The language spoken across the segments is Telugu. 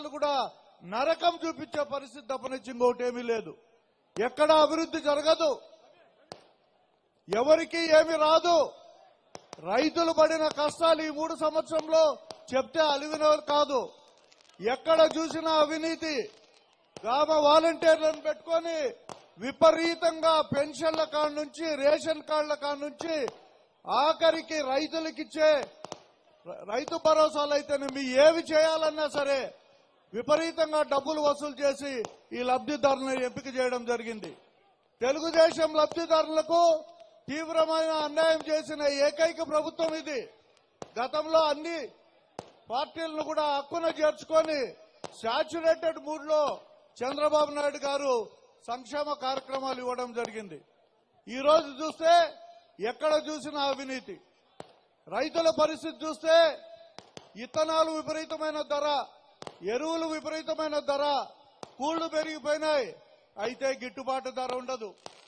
సంవత్సరాలు కూడా నరకం చూపించే పరిస్థితి తప్పనిచ్చి ఇంకోటి ఏమీ లేదు ఎక్కడ అభివృద్ధి జరగదు ఎవరికి ఏమి రాదు రైతులు పడిన కష్టాలు ఈ మూడు సంవత్సరంలో చెప్తే అలివినవారు కాదు ఎక్కడ చూసినా అవినీతి గ్రామ వాలంటీర్లను పెట్టుకొని విపరీతంగా పెన్షన్ల కాడ నుంచి రేషన్ కార్డుల కాడ నుంచి ఆఖరికి రైతులకిచ్చే ర- రైతు భరోసాలు అయితేనేమి ఏవి చేయాలన్నా సరే విపరీతంగా డబ్బులు వసూలు చేసి ఈ లబ్ధిదారులను ఎంపిక చేయడం జరిగింది తెలుగుదేశం లబ్ధిదారులకు తీవ్రమైన అన్యాయం చేసిన ఏకైక ప్రభుత్వం ఇది గతంలో అన్ని పార్టీలను కూడా హక్కున చేర్చుకొని శాచ్యురేటెడ్ మూడ్ లో చంద్రబాబు నాయుడు గారు సంక్షేమ కార్యక్రమాలు ఇవ్వడం జరిగింది ఈ రోజు చూస్తే ఎక్కడ చూసినా అవినీతి రైతుల పరిస్థితి చూస్తే ఇత్తనాలు విపరీతమైన ధర ఎరువులు విపరీతమైన ధర కూళ్లు పెరిగిపోయినాయి అయితే గిట్టుబాటు ధర ఉండదు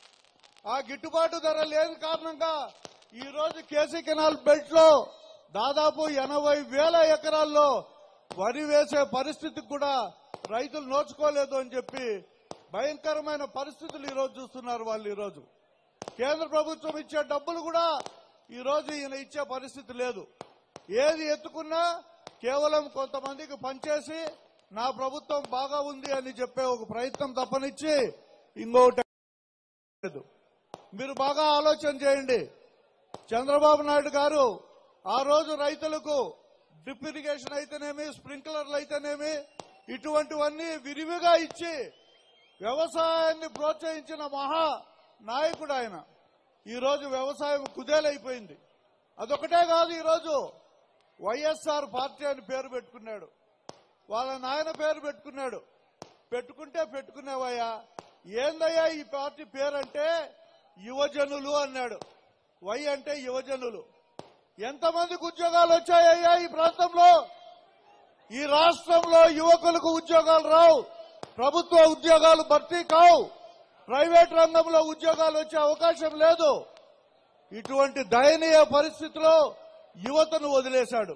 ఆ గిట్టుబాటు ధర లేని కారణంగా ఈ రోజు కేసీ కెనాల్ బెల్ట్ లో దాదాపు ఎనభై వేల ఎకరాల్లో వరి వేసే పరిస్థితికి కూడా రైతులు నోచుకోలేదు అని చెప్పి భయంకరమైన పరిస్థితులు ఈ రోజు చూస్తున్నారు వాళ్ళు ఈ రోజు కేంద్ర ప్రభుత్వం ఇచ్చే డబ్బులు కూడా ఈ రోజు ఈయన ఇచ్చే పరిస్థితి లేదు ఏది ఎత్తుకున్నా కేవలం కొంతమందికి పనిచేసి నా ప్రభుత్వం బాగా ఉంది అని చెప్పే ఒక ప్రయత్నం తప్పనిచ్చి ఇంకొకటి లేదు మీరు బాగా ఆలోచన చేయండి చంద్రబాబు నాయుడు గారు ఆ రోజు రైతులకు డ్రిప్ ఇరిగేషన్ అయితేనేమి స్ప్రింక్లర్లు అయితేనేమి ఇటువంటివన్నీ విరివిగా ఇచ్చి వ్యవసాయాన్ని ప్రోత్సహించిన మహా నాయకుడు ఆయన ఈ రోజు వ్యవసాయం కుదేలైపోయింది అదొకటే కాదు ఈ రోజు వైఎస్ఆర్ పార్టీ అని పేరు పెట్టుకున్నాడు వాళ్ళ నాయన పేరు పెట్టుకున్నాడు పెట్టుకుంటే పెట్టుకునేవయ్యా ఏందయ్యా ఈ పార్టీ పేరంటే యువజనులు అన్నాడు వై అంటే యువజనులు ఎంతమందికి ఉద్యోగాలు వచ్చాయ్యా ఈ ప్రాంతంలో ఈ రాష్ట్రంలో యువకులకు ఉద్యోగాలు రావు ప్రభుత్వ ఉద్యోగాలు భర్తీ కావు ప్రైవేట్ రంగంలో ఉద్యోగాలు వచ్చే అవకాశం లేదు ఇటువంటి దయనీయ పరిస్థితిలో యువతను వదిలేశాడు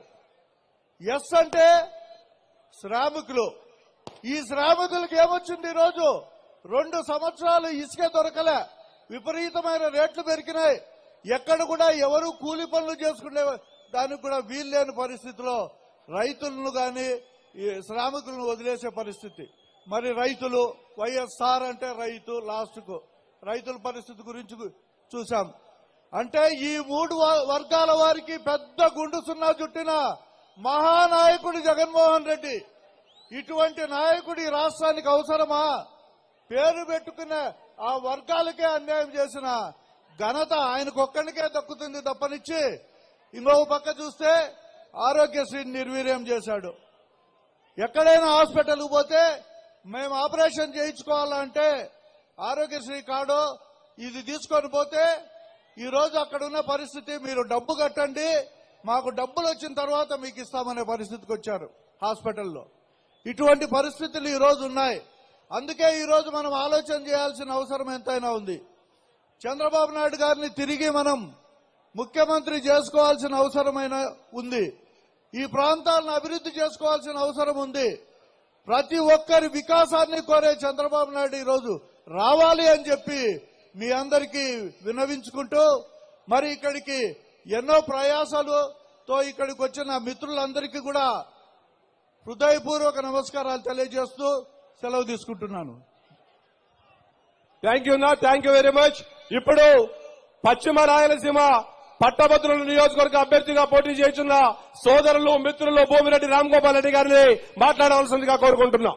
ఎస్ అంటే శ్రామికులు ఈ శ్రామికులకు ఏమొచ్చింది ఈరోజు రెండు సంవత్సరాలు ఇసుక దొరకలే విపరీతమైన రేట్లు పెరిగినాయి ఎక్కడ కూడా ఎవరు కూలి పనులు చేసుకునే దానికి కూడా వీలు లేని పరిస్థితిలో రైతులను గాని ఈ శ్రామికులను వదిలేసే పరిస్థితి మరి రైతులు వైఎస్ఆర్ అంటే రైతు లాస్ట్ కు రైతుల పరిస్థితి గురించి గు- చూశాం అంటే ఈ మూడు వ- వర్గాల వారికి పెద్ద గుండు సున్నా చుట్టిన మహానాయకుడు జగన్మోహన్ రెడ్డి ఇటువంటి నాయకుడు ఈ రాష్ట్రానికి అవసరమా పేరు పెట్టుకున్న ఆ వర్గాలకే అన్యాయం చేసిన ఘనత ఆయనకొక్కడికే దక్కుతుంది తప్పనిచ్చి ఇంకొక పక్క చూస్తే ఆరోగ్యశ్రీని నిర్వీర్యం చేశాడు ఎక్కడైనా హాస్పిటల్కి పోతే మేము ఆపరేషన్ చేయించుకోవాలంటే ఆరోగ్యశ్రీ కార్డు ఇది తీసుకొని పోతే ఈ రోజు అక్కడ ఉన్న పరిస్థితి మీరు డబ్బు కట్టండి మాకు డబ్బులు వచ్చిన తర్వాత మీకు ఇస్తామనే పరిస్థితికి వచ్చారు హాస్పిటల్లో ఇటువంటి పరిస్థితులు ఈ రోజు ఉన్నాయి అందుకే ఈ రోజు మనం ఆలోచన చేయాల్సిన అవసరం ఎంతైనా ఉంది చంద్రబాబు నాయుడు గారిని తిరిగి మనం ముఖ్యమంత్రి చేసుకోవాల్సిన అవసరమైన ఉంది ఈ ప్రాంతాలను అభివృద్ధి చేసుకోవాల్సిన అవసరం ఉంది ప్రతి ఒక్కరి వికాసాన్ని కోరే చంద్రబాబు నాయుడు ఈరోజు రావాలి అని చెప్పి మీ అందరికీ వినవించుకుంటూ మరి ఇక్కడికి ఎన్నో ప్రయాసాలతో ఇక్కడికి వచ్చిన మిత్రులందరికీ కూడా హృదయపూర్వక నమస్కారాలు తెలియజేస్తూ సెలవు తీసుకుంటున్నాను థ్యాంక్ యూ నా థ్యాంక్ యూ వెరీ మచ్ ఇప్పుడు పశ్చిమ రాయలసీమ పట్టభద్రుల నియోజకవర్గ అభ్యర్థిగా పోటీ చేస్తున్న సోదరులు మిత్రులు భూమిరెడ్డి రామ్ గోపాల్ రెడ్డి గారిని మాట్లాడవలసిందిగా కోరుకుంటున్నా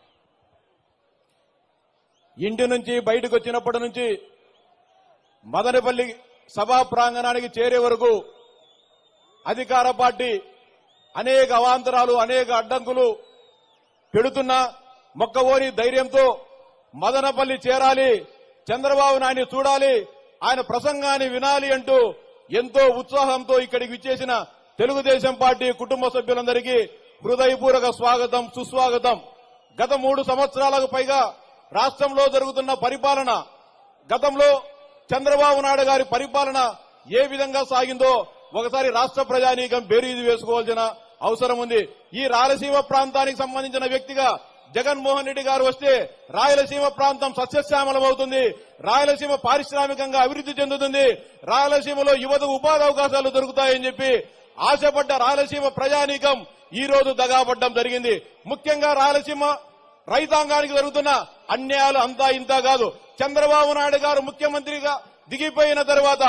ఇంటి నుంచి బయటకు వచ్చినప్పటి నుంచి మదనపల్లి సభా ప్రాంగణానికి చేరే వరకు అధికార పార్టీ అనేక అవాంతరాలు అనేక అడ్డంకులు పెడుతున్నా మొక్కవోని ధైర్యంతో మదనపల్లి చేరాలి చంద్రబాబు నాయుడిని చూడాలి ఆయన ప్రసంగాన్ని వినాలి అంటూ ఎంతో ఉత్సాహంతో ఇక్కడికి విచ్చేసిన తెలుగుదేశం పార్టీ కుటుంబ సభ్యులందరికీ హృదయపూర్వక స్వాగతం సుస్వాగతం గత మూడు సంవత్సరాలకు పైగా రాష్ట్రంలో జరుగుతున్న పరిపాలన గతంలో చంద్రబాబు నాయుడు గారి పరిపాలన ఏ విధంగా సాగిందో ఒకసారి రాష్ట్ర ప్రజానీకం బేరీజు వేసుకోవాల్సిన అవసరం ఉంది ఈ రాయలసీమ ప్రాంతానికి సంబంధించిన వ్యక్తిగా జగన్మోహన్ రెడ్డి గారు వస్తే రాయలసీమ ప్రాంతం సస్యశ్యామలం అవుతుంది రాయలసీమ పారిశ్రామికంగా అభివృద్ధి చెందుతుంది రాయలసీమలో యువత ఉపాధి అవకాశాలు దొరుకుతాయని చెప్పి ఆశపడ్డ రాయలసీమ ప్రజానీకం ఈ రోజు దగాపడ్డం జరిగింది ముఖ్యంగా రాయలసీమ రైతాంగానికి జరుగుతున్న అన్యాయాలు అంతా ఇంత కాదు చంద్రబాబు నాయుడు గారు ముఖ్యమంత్రిగా దిగిపోయిన తర్వాత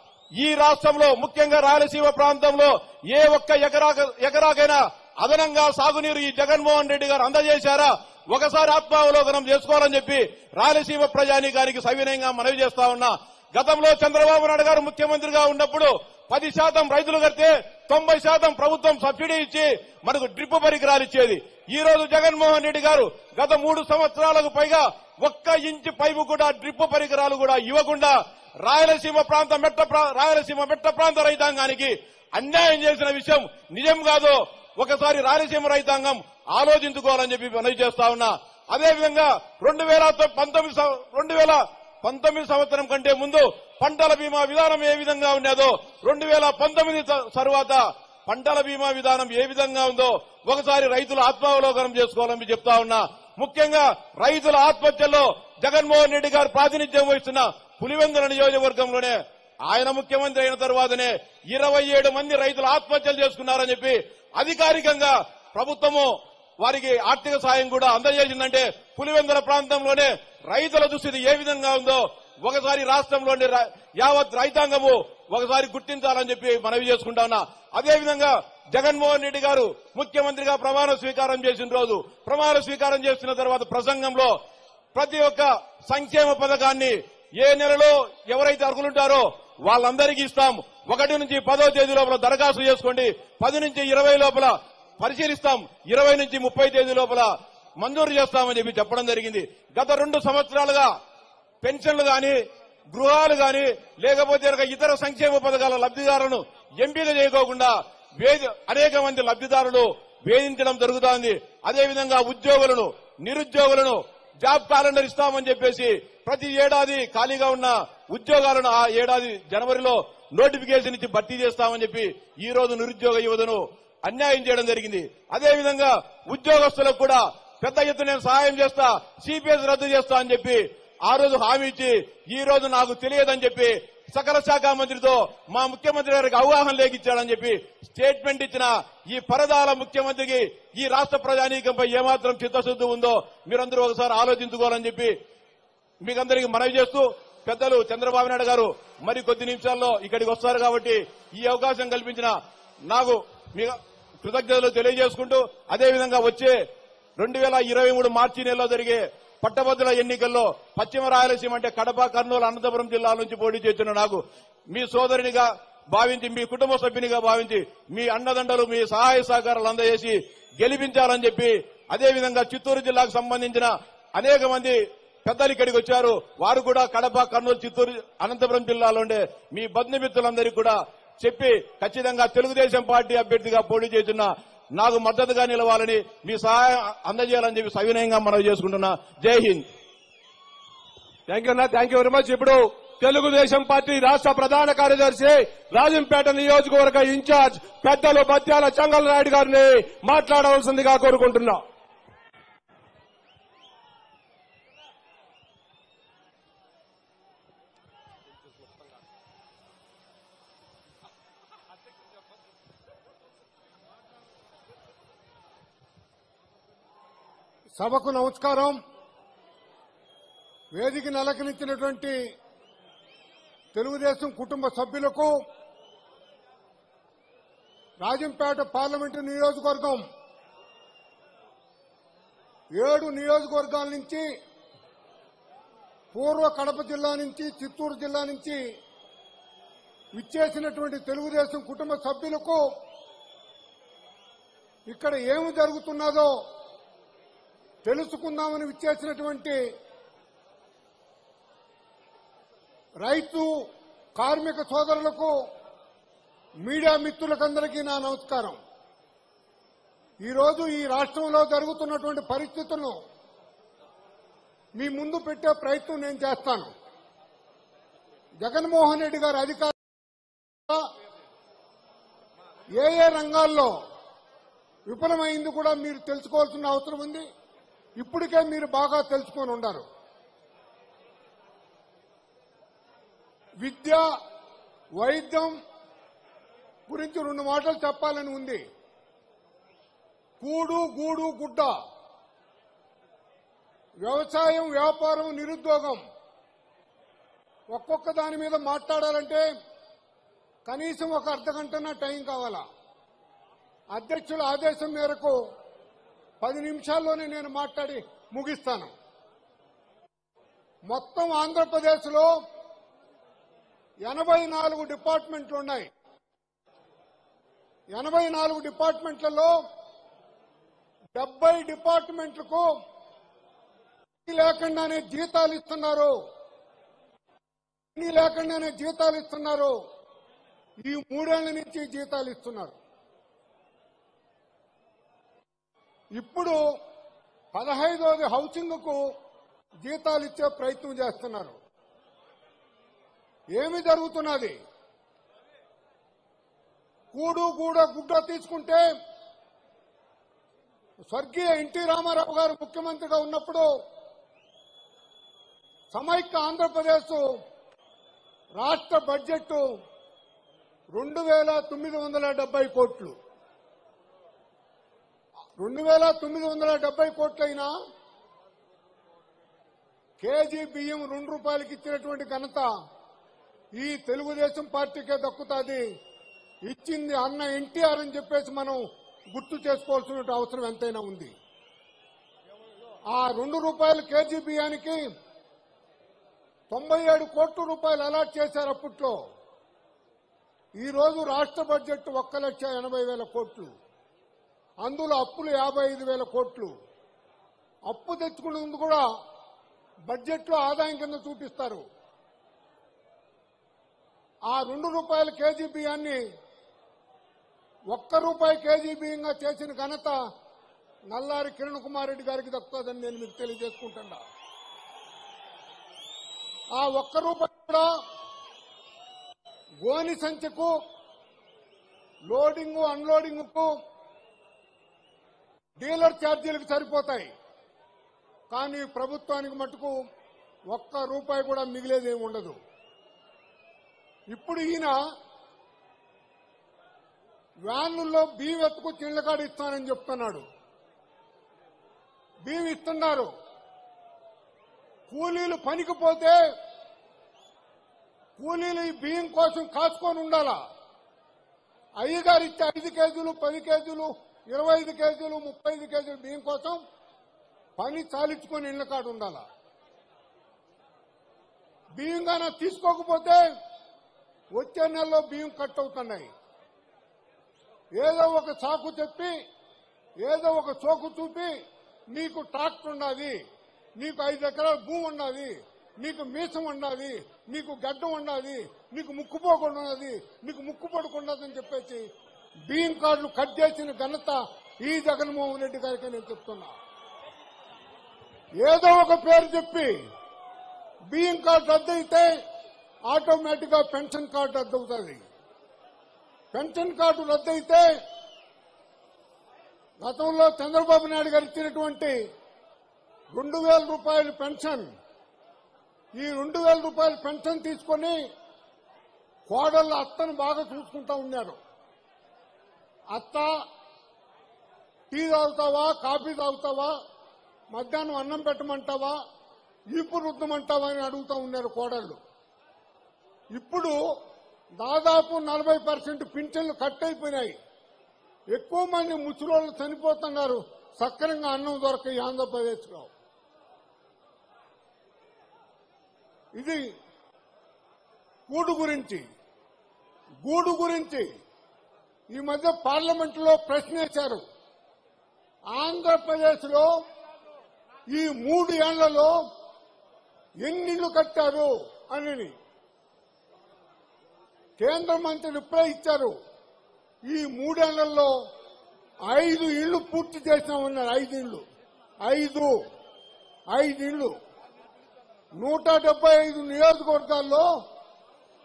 ఈ రాష్ట్రంలో ముఖ్యంగా రాయలసీమ ప్రాంతంలో ఏ ఒక్క ఎకరాక ఎకరాకైనా అదనంగా సాగునీరు ఈ జగన్మోహన్ రెడ్డి గారు అందజేశారా ఒకసారి ఆత్మావలోకనం చేసుకోవాలని చెప్పి రాయలసీమ ప్రజానీకానికి సవినయంగా మనవి చేస్తా ఉన్నా గతంలో చంద్రబాబు నాయుడు గారు ముఖ్యమంత్రిగా ఉన్నప్పుడు పది శాతం రైతులు కడితే తొంభై శాతం ప్రభుత్వం సబ్సిడీ ఇచ్చి మనకు డ్రిప్ పరికరాలు ఇచ్చేది ఈ రోజు జగన్మోహన్ రెడ్డి గారు గత మూడు సంవత్సరాలకు పైగా ఒక్క ఇంచు పైపు కూడా డ్రిప్ పరికరాలు కూడా ఇవ్వకుండా రాయలసీమ ప్రాంత మెట్ట ప్రా- రాయలసీమ మెట్ట ప్రాంత రైతాంగానికి అన్యాయం చేసిన విషయం నిజం కాదు ఒకసారి రాయలసీమ రైతాంగం ఆలోచించుకోవాలని చెప్పి మనవి చేస్తా ఉన్నా అదేవిధంగా రెండు వేల పంతొమ్మిది సం- రెండు వేల పంతొమ్మిది సంవత్సరం కంటే ముందు పంటల బీమా విధానం ఏ విధంగా ఉన్నదో రెండు వేల పంతొమ్మిది త- తర్వాత పంటల బీమా విధానం ఏ విధంగా ఉందో ఒకసారి రైతులు ఆత్మావలోకనం చేసుకోవాలని చెప్తా ఉన్నా ముఖ్యంగా రైతుల ఆత్మహత్యల్లో జగన్మోహన్ రెడ్డి గారు ప్రాతినిధ్యం వహిస్తున్న పులివెందుల నియోజకవర్గంలోనే ఆయన ముఖ్యమంత్రి అయిన తర్వాతనే ఇరవై ఏడు మంది రైతులు ఆత్మహత్యలు చేసుకున్నారని చెప్పి అధికారికంగా ప్రభుత్వము వారికి ఆర్థిక సాయం కూడా అందజేసిందంటే పులివెందుల ప్రాంతంలోనే రైతుల దుస్థితి ఏ విధంగా ఉందో ఒకసారి రాష్ట్రంలోని ర- యావత్ రైతాంగము ఒకసారి గుర్తించాలని చెప్పి మనవి చేసుకుంటా ఉన్నా అదేవిధంగా జగన్మోహన్ రెడ్డి గారు ముఖ్యమంత్రిగా ప్రమాణ స్వీకారం చేసిన రోజు ప్రమాణ స్వీకారం చేసిన తర్వాత ప్రసంగంలో ప్రతి ఒక్క సంక్షేమ పథకాన్ని ఏ నెలలో ఎవరైతే అర్హులుంటారో వాళ్ళందరికీ ఇస్తాం ఒకటి నుంచి పదో తేదీ లోపల దరఖాస్తు చేసుకోండి పది నుంచి ఇరవై లోపల పరిశీలిస్తాం ఇరవై నుంచి ముప్పై తేదీ లోపల మంజూరు చేస్తామని చెప్పి చెప్పడం జరిగింది గత రెండు సంవత్సరాలుగా పెన్షన్లు గాని గృహాలు గాని లేకపోతే ఒక ఇతర సంక్షేమ పథకాల లబ్ధిదారులను ఎంపిక చేయకోకుండా వేది అనేక మంది లబ్ధిదారులు వేధించడం జరుగుతోంది అదేవిధంగా ఉద్యోగులను నిరుద్యోగులను జాబ్ క్యాలెండర్ ఇస్తామని చెప్పేసి ప్రతి ఏడాది ఖాళీగా ఉన్న ఉద్యోగాలను ఆ ఏడాది జనవరిలో నోటిఫికేషన్ ఇచ్చి భర్తీ చేస్తామని చెప్పి ఈ రోజు నిరుద్యోగ యువతను అన్యాయం చేయడం జరిగింది అదేవిధంగా ఉద్యోగస్తులకు కూడా పెద్ద ఎత్తున నేను సహాయం చేస్తా సిపిఎస్ రద్దు చేస్తా అని చెప్పి ఆ రోజు హామీ ఇచ్చి ఈ రోజు నాకు తెలియదని చెప్పి సకల శాఖ మంత్రితో మా ముఖ్యమంత్రి గారికి అవగాహన లేకిచ్చాడని చెప్పి స్టేట్మెంట్ ఇచ్చిన ఈ పరదాల ముఖ్యమంత్రికి ఈ రాష్ట్ర ప్రజానీకంపై ఏమాత్రం చిత్తశుద్ధి ఉందో మీరందరూ ఒకసారి ఆలోచించుకోవాలని చెప్పి మీకందరికి మనవి చేస్తూ పెద్దలు చంద్రబాబు నాయుడు గారు మరి కొద్ది నిమిషాల్లో ఇక్కడికి వస్తారు కాబట్టి ఈ అవకాశం కల్పించిన నాకు మీ కృతజ్ఞతలు తెలియజేసుకుంటూ అదేవిధంగా వచ్చే రెండు వేల ఇరవై మూడు మార్చి నెలలో జరిగే పట్టభద్రుల ఎన్నికల్లో పశ్చిమ రాయలసీమ అంటే కడప కర్నూలు అనంతపురం జిల్లాల నుంచి పోటీ చేస్తున్న నాకు మీ సోదరునిగా భావించి మీ కుటుంబ సభ్యునిగా భావించి మీ అండదండలు మీ సహాయ సహకారాలు అందజేసి గెలిపించాలని చెప్పి అదేవిధంగా చిత్తూరు జిల్లాకు సంబంధించిన అనేక మంది పెద్దలు ఇక్కడికి వచ్చారు వారు కూడా కడప కర్నూలు చిత్తూరు అనంతపురం జిల్లాలో ఉండే మీ బంధుమిత్రులందరికీ కూడా చెప్పి ఖచ్చితంగా తెలుగుదేశం పార్టీ అభ్యర్థిగా పోటీ చేస్తున్న నాకు మద్దతుగా నిలవాలని మీ సహాయం అందజేయాలని చెప్పి సవినయంగా మనవి చేసుకుంటున్నా జై హింద్ థ్యాంక్ యూ అన్న థ్యాంక్ యూ వెరీ మచ్ ఇప్పుడు తెలుగుదేశం పార్టీ రాష్ట్ర ప్రధాన కార్యదర్శి రాజంపేట నియోజకవర్గ ఇన్ఛార్జ్ పెద్దలు బత్యాల చంగల్ నాయుడు గారిని మాట్లాడవలసిందిగా కోరుకుంటున్నా సభకు నమస్కారం వేదిక నలకనిచ్చినటువంటి తెలుగుదేశం కుటుంబ సభ్యులకు రాజంపేట పార్లమెంటు నియోజకవర్గం ఏడు నియోజకవర్గాల నుంచి పూర్వ కడప జిల్లా నుంచి చిత్తూరు జిల్లా నుంచి విచ్చేసినటువంటి తెలుగుదేశం కుటుంబ సభ్యులకు ఇక్కడ ఏమి జరుగుతున్నదో తెలుసుకుందామని విచ్చేసినటువంటి రైతు కార్మిక సోదరులకు మీడియా మిత్రులకందరికీ నా నమస్కారం ఈరోజు ఈ రాష్ట్రంలో జరుగుతున్నటువంటి పరిస్థితులను మీ ముందు పెట్టే ప్రయత్నం నేను చేస్తాను జగన్మోహన్ రెడ్డి గారి అధికార ఏ ఏ రంగాల్లో విఫలమైంది కూడా మీరు తెలుసుకోవాల్సిన అవసరం ఉంది ఇప్పటికే మీరు బాగా తెలుసుకొని ఉండారు విద్య వైద్యం గురించి రెండు మాటలు చెప్పాలని ఉంది కూడు గూడు గుడ్డ వ్యవసాయం వ్యాపారం నిరుద్యోగం ఒక్కొక్క దాని మీద మాట్లాడాలంటే కనీసం ఒక అర్ధ గంటన టైం కావాలా అధ్యక్షుల ఆదేశం మేరకు పది నిమిషాల్లోనే నేను మాట్లాడి ముగిస్తాను మొత్తం ఆంధ్రప్రదేశ్లో ఎనభై నాలుగు డిపార్ట్మెంట్లు ఉన్నాయి ఎనభై నాలుగు డిపార్ట్మెంట్లలో డెబ్బై డిపార్ట్మెంట్లకు పని లేకుండానే జీతాలు ఇస్తున్నారు పని లేకుండానే జీతాలు ఇస్తున్నారు ఈ మూడేళ్ల నుంచి జీతాలు ఇస్తున్నారు ఇప్పుడు పదహైదోది హౌసింగ్ కు జీతాలు ఇచ్చే ప్రయత్నం చేస్తున్నారు ఏమి జరుగుతున్నది కూడు గూడ గుడ్డ తీసుకుంటే స్వర్గీయ ఎన్టీ రామారావు గారు ముఖ్యమంత్రిగా ఉన్నప్పుడు సమైక్య ఆంధ్రప్రదేశ్ రాష్ట్ర బడ్జెట్ రెండు వేల తొమ్మిది వందల డెబ్బై కోట్లు రెండు వేల తొమ్మిది వందల డెబ్బై కోట్లైనా కేజీ బియ్యం రెండు రూపాయలకి ఇచ్చినటువంటి ఘనత ఈ తెలుగుదేశం పార్టీకే దక్కుతుంది ఇచ్చింది అన్న ఎన్టీఆర్ అని చెప్పేసి మనం గుర్తు చేసుకోవాల్సిన అవసరం ఎంతైనా ఉంది ఆ రెండు రూపాయల కేజీ బియ్యానికి తొంభై ఏడు కోట్ల రూపాయలు అలాట్ చేశారు అప్పట్లో ఈ రోజు రాష్ట్ర బడ్జెట్ ఒక్క లక్ష ఎనభై వేల కోట్లు అందులో అప్పులు యాభై ఐదు వేల కోట్లు అప్పు తెచ్చుకునేందుకు కూడా బడ్జెట్ లో ఆదాయం కింద చూపిస్తారు ఆ రెండు రూపాయల కేజీ బియ్యాన్ని ఒక్క రూపాయి కేజీ బియ్యంగా చేసిన ఘనత నల్లారి కిరణ్ కుమార్ రెడ్డి గారికి దక్కుతుందని నేను మీకు తెలియజేసుకుంటున్నా ఆ ఒక్క రూపాయి కూడా గోని సంఖ్యకు లోడింగ్ అన్లోడింగ్ కు డీలర్ ఛార్జీలకు సరిపోతాయి కానీ ప్రభుత్వానికి మటుకు ఒక్క రూపాయి కూడా మిగిలేదేమి ఉండదు ఇప్పుడు ఈయన వ్యాన్లలో బియ్యం ఎత్తుకొచ్చి ఇళ్లకాడ ఇస్తానని చెప్తున్నాడు బియ్యం ఇస్తున్నారు కూలీలు పనికి పోతే కూలీలు ఈ బియ్యం కోసం కాచుకొని ఉండాలా అయ్యగారు ఇచ్చే ఐదు కేజీలు పది కేజీలు ఇరవై ఐదు కేజీలు ముప్పై ఐదు కేజీలు బియ్యం కోసం పని చాలించుకొని ఇళ్ల కాడ ఉండాలా బియ్యం గాన తీసుకోకపోతే వచ్చే నెలలో బియ్యం కట్ అవుతున్నాయి ఏదో ఒక సాకు చెప్పి ఏదో ఒక చోకు చూపి నీకు ట్రాక్టర్ ఉండాలి నీకు ఐదు ఎకరాల భూమి ఉండాలి నీకు మీసం ఉండాలి నీకు గడ్డం ఉండాలి నీకు ముక్కు పోకుండా ఉన్నది నీకు ముక్కు పడుకున్నదని చెప్పేసి బియ్యం కార్డులు కట్ చేసిన ఘనత ఈ జగన్మోహన్ రెడ్డి గారికి నేను చెప్తున్నా ఏదో ఒక పేరు చెప్పి బియ్యం కార్డు రద్దు అయితే ఆటోమేటిక్ గా పెన్షన్ కార్డు రద్దు అవుతుంది పెన్షన్ కార్డు రద్దు అయితే గతంలో చంద్రబాబు నాయుడు గారు ఇచ్చినటువంటి రెండు వేల రూపాయల పెన్షన్ ఈ రెండు వేల రూపాయల పెన్షన్ తీసుకొని కోడళ్ళు అత్తను బాగా చూసుకుంటా ఉన్నారు అత్త టీ తాగుతావా కాఫీ తాగుతావా మధ్యాహ్నం అన్నం పెట్టమంటావా ఈపు రుద్దమంటావా అని అడుగుతా ఉన్నారు కోడళ్ళు ఇప్పుడు దాదాపు నలభై పర్సెంట్ పింఛన్లు కట్ అయిపోయినాయి ఎక్కువ మంది ముసలోళ్ళు చనిపోతున్నారు సక్రంగా అన్నం దొరక ఈ ఆంధ్రప్రదేశ్లో ఇది గూడు గురించి గూడు గురించి ఈ మధ్య పార్లమెంట్ లో ప్రశ్నించారు ఆంధ్రప్రదేశ్ లో ఈ మూడు ఏళ్లలో ఎన్నిళ్ళు కట్టారు అని కేంద్ర మంత్రి రిప్లై ఇచ్చారు ఈ మూడేళ్లలో ఐదు ఇళ్లు పూర్తి చేసినామన్నారు ఐదు ఇళ్లు ఐదు ఐదు ఇళ్లు నూట డెబ్బై ఐదు నియోజకవర్గాల్లో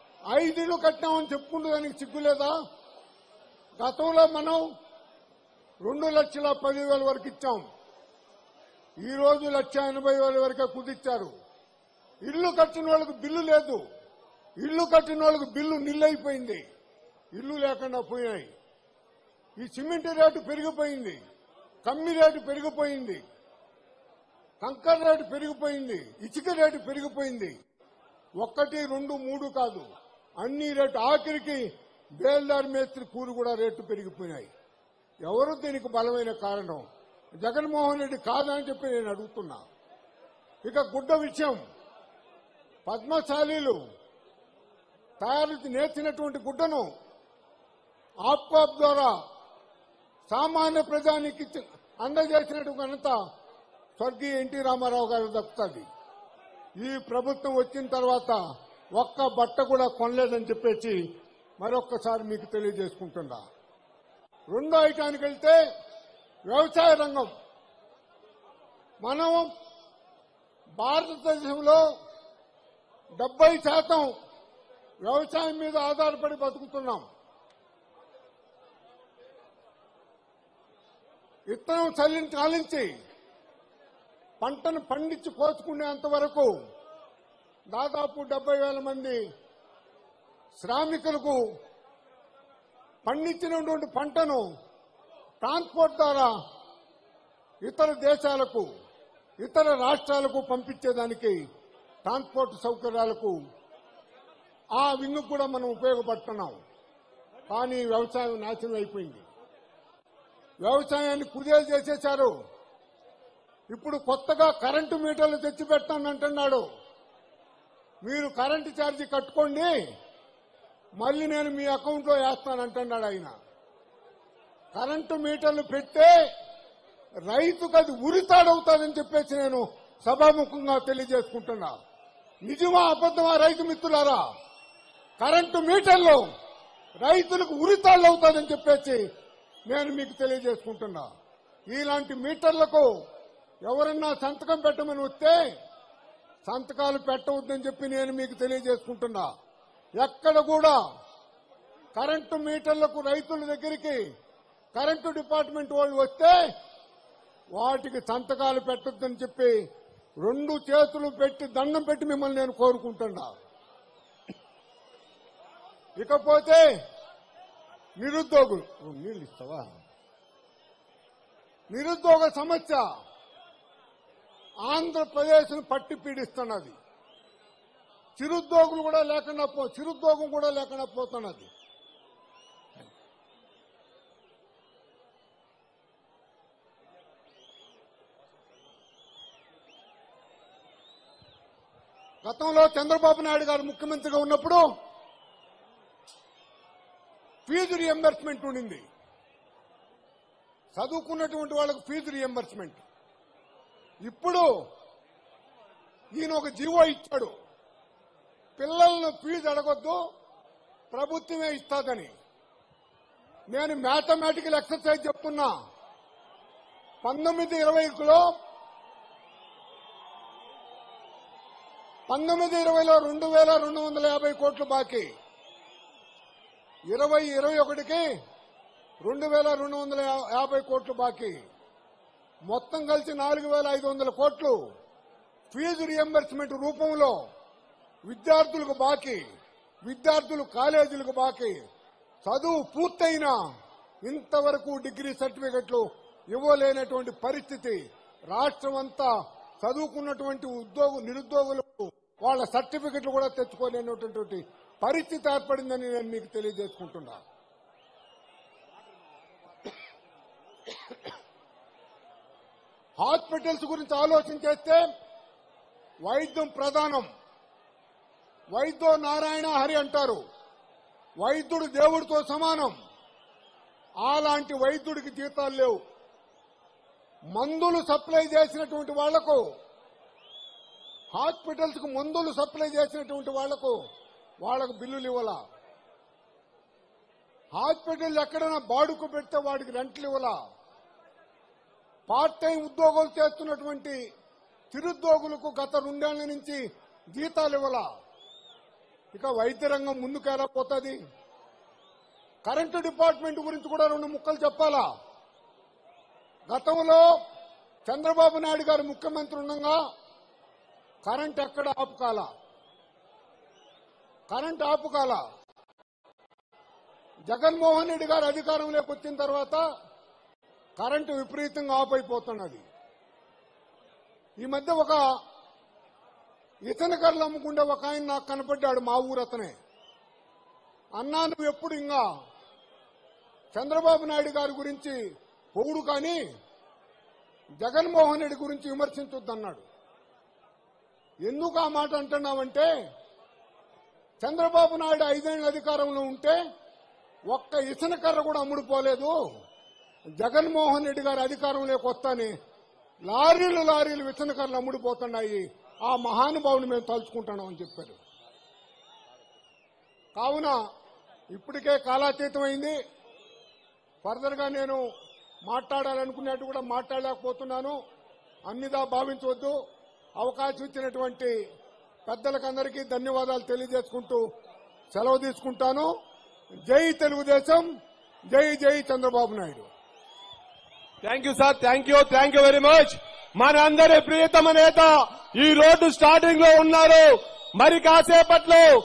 ఐదిళ్లు కట్టినామని చెప్పుకుంటే దానికి సిగ్గులేదా గతంలో మనం రెండు లక్షల పదివేల వరకు ఇచ్చాం ఈ రోజు లక్ష ఎనభై వేల వరకే కుదిర్చారు ఇల్లు కట్టిన వాళ్ళకు బిల్లు లేదు ఇల్లు కట్టిన వాళ్ళకు బిల్లు నిల్లైపోయింది ఇల్లు లేకుండా పోయినాయి ఈ సిమెంట్ రేటు పెరిగిపోయింది కమ్మి రేటు పెరిగిపోయింది కంకర్ రేటు పెరిగిపోయింది ఇసుక రేటు పెరిగిపోయింది ఒక్కటి రెండు మూడు కాదు అన్ని రేటు ఆఖరికి బేల్దార్ మేస్త్రి కూలి కూడా రేట్లు పెరిగిపోయినాయి ఎవరు దీనికి బలమైన కారణం జగన్మోహన్ రెడ్డి కాదని చెప్పి నేను అడుగుతున్నా ఇక గుడ్డ విషయం పద్మశాలీలు తయారు నేర్చినటువంటి గుడ్డను ఆప్కాప్ ద్వారా సామాన్య ప్రజానికి ఇచ్చి- అందజేసినట్టు ఘనత స్వర్గీయ ఎన్టీ రామారావు గారు దక్కుతుంది ఈ ప్రభుత్వం వచ్చిన తర్వాత ఒక్క బట్ట కూడా కొనలేదని చెప్పేసి మరొక్కసారి మీకు తెలియజేసుకుంటున్నా రెండో ఐటానికి వెళ్తే వ్యవసాయ రంగం మనం భారతదేశంలో డెబ్బై శాతం వ్యవసాయం మీద ఆధారపడి బతుకుతున్నాం విత్తనం చల్లించి కాలించి పంటను పండించి కోసుకునేంత వరకు దాదాపు డెబ్బై వేల మంది శ్రామికులకు పండించినటువంటి పంటను ట్రాన్స్పోర్ట్ ద్వారా ఇతర దేశాలకు ఇతర రాష్ట్రాలకు పంపించేదానికి ట్రాన్స్పోర్ట్ సౌకర్యాలకు ఆ వింగు కూడా మనం ఉపయోగపడుతున్నాం కానీ వ్యవసాయం నాశనం అయిపోయింది వ్యవసాయాన్ని కుదేలు చేసేశారు ఇప్పుడు కొత్తగా కరెంటు మీటర్లు తెచ్చిపెట్టానంటున్నాడు మీరు కరెంటు ఛార్జీ కట్టుకోండి మళ్ళీ నేను మీ అకౌంట్లో వేస్తానంటున్నాడు ఆయన కరెంటు మీటర్లు పెడితే రైతుకు అది ఉరితాడవుతాదని చెప్పేసి నేను సభాముఖంగా తెలియజేసుకుంటున్నా నిజమా అబద్ధమా రైతు మిత్రులారా కరెంటు మీటర్లు రైతులకు ఉరితాళ్ళు అవుతాదని చెప్పేసి నేను మీకు తెలియజేసుకుంటున్నా ఇలాంటి మీటర్లకు ఎవరన్నా సంతకం పెట్టమని వస్తే సంతకాలు పెట్టవద్దని చెప్పి నేను మీకు తెలియజేసుకుంటున్నా ఎక్కడ కూడా కరెంటు మీటర్లకు రైతుల దగ్గరికి కరెంటు డిపార్ట్మెంట్ వాళ్ళు వస్తే వాటికి సంతకాలు పెట్టొద్దని చెప్పి రెండు చేతులు పెట్టి దండం పెట్టి మిమ్మల్ని నేను కోరుకుంటున్నా ఇకపోతే నిరుద్యోగులు ఓ, నీళ్ళు ఇస్తావా నిరుద్యోగ సమస్య ఆంధ్రప్రదేశ్ పట్టి పీడిస్తున్నది చిరుద్యోగులు కూడా లేకుండా పో చిరుద్యోగం కూడా లేకుండా పోతున్నది గతంలో చంద్రబాబు నాయుడు గారు ముఖ్యమంత్రిగా ఉన్నప్పుడు ఫీజు రియంబర్స్మెంట్ ఉండింది చదువుకున్నటువంటి వాళ్ళకు ఫీజు రియంబర్స్మెంట్ ఇప్పుడు ఈయన ఒక జీవో ఇచ్చాడు పిల్లలను ఫీజు అడగొద్దు ప్రభుత్వమే ఇస్తాదని నేను మ్యాథమెటికల్ ఎక్సర్సైజ్ చెప్తున్నా పంతొమ్మిది ఇరవైలో పంతొమ్మిది ఇరవైలో రెండు వేల రెండు వందల యాభై కోట్లు బాకీ ఇరవై ఇరవై ఒకటికి రెండు వేల రెండు వందల యా- యాభై కోట్లు బాకీ మొత్తం కలిసి నాలుగు వేల ఐదు వందల కోట్లు ఫీజు రియంబర్స్మెంట్ రూపంలో విద్యార్థులకు బాకీ విద్యార్థులు కాలేజీలకు బాకీ చదువు పూర్తయినా ఇంతవరకు డిగ్రీ సర్టిఫికెట్లు ఇవ్వలేనటువంటి పరిస్థితి రాష్ట్రం అంతా చదువుకున్నటువంటి ఉద్యోగ నిరుద్యోగులకు వాళ్ళ సర్టిఫికెట్లు కూడా తెచ్చుకోలేనటువంటి పరిస్థితి ఏర్పడిందని నేను మీకు తెలియజేసుకుంటున్నా హాస్పిటల్స్ గురించి ఆలోచన చేస్తే వైద్యం ప్రధానం వైద్యో నారాయణ హరి అంటారు వైద్యుడు దేవుడితో సమానం అలాంటి వైద్యుడికి జీతాలు లేవు మందులు సప్లై చేసినటువంటి వాళ్లకు హాస్పిటల్స్ కు మందులు సప్లై చేసినటువంటి వాళ్లకు వాళ్లకు బిల్లులు ఇవ్వాల హాస్పిటల్ ఎక్కడైనా బాడుకు పెడితే వాడికి రెంట్లు ఇవ్వాల పార్ట్ టైం ఉద్యోగాలు చేస్తున్నటువంటి చిరుద్యోగులకు గత రెండేళ్ల నుంచి జీతాలు ఇవ్వాల ఇక వైద్య రంగం ముందుకు ఎలా పోతుంది కరెంటు డిపార్ట్మెంట్ గురించి కూడా రెండు ముక్కలు చెప్పాలా గతంలో చంద్రబాబు నాయుడు గారు ముఖ్యమంత్రి ఉండగా కరెంట్ ఎక్కడ ఆపుకాల కరెంట్ ఆపుకాల జగన్మోహన్ రెడ్డి గారు అధికారంలోకి వచ్చిన తర్వాత కరెంటు విపరీతంగా ఆఫ్ అయిపోతున్నది ఈ మధ్య ఒక ఇతని కర్రలు అమ్ముకుంటే ఒక ఆయన నాకు కనపడ్డాడు మా ఊరు అతనే అన్నా నువ్వు ఎప్పుడు ఇంకా చంద్రబాబు నాయుడు గారి గురించి పొగుడు కానీ జగన్మోహన్ రెడ్డి గురించి విమర్శించొద్దన్నాడు ఎందుకు ఆ మాట అంటున్నావంటే చంద్రబాబు నాయుడు ఐదేళ్ల అధికారంలో ఉంటే ఒక్క ఇసన కర్ర కూడా అమ్ముడుపోలేదు జగన్మోహన్ రెడ్డి గారి అధికారంలోకి వస్తానే లారీలు లారీలు విసన కర్రలు అమ్ముడుపోతున్నాయి ఆ మహానుభావుని మేము తలుచుకుంటున్నాం అని చెప్పారు కావున ఇప్పటికే కాలాతీతం అయింది ఫర్దర్ గా నేను మాట్లాడాలనుకున్నట్టు కూడా మాట్లాడలేకపోతున్నాను అన్నిదా భావించవద్దు అవకాశం ఇచ్చినటువంటి పెద్దలకందరికీ ధన్యవాదాలు తెలియజేసుకుంటూ సెలవు తీసుకుంటాను జై తెలుగుదేశం జై జై Chandrababu Naidu thank you sir thank you thank you very much మన అందరి ప్రియతమ నేత ఈ రోడ్డు స్టార్టింగ్ లో ఉన్నారు మరి కాసేపట్లో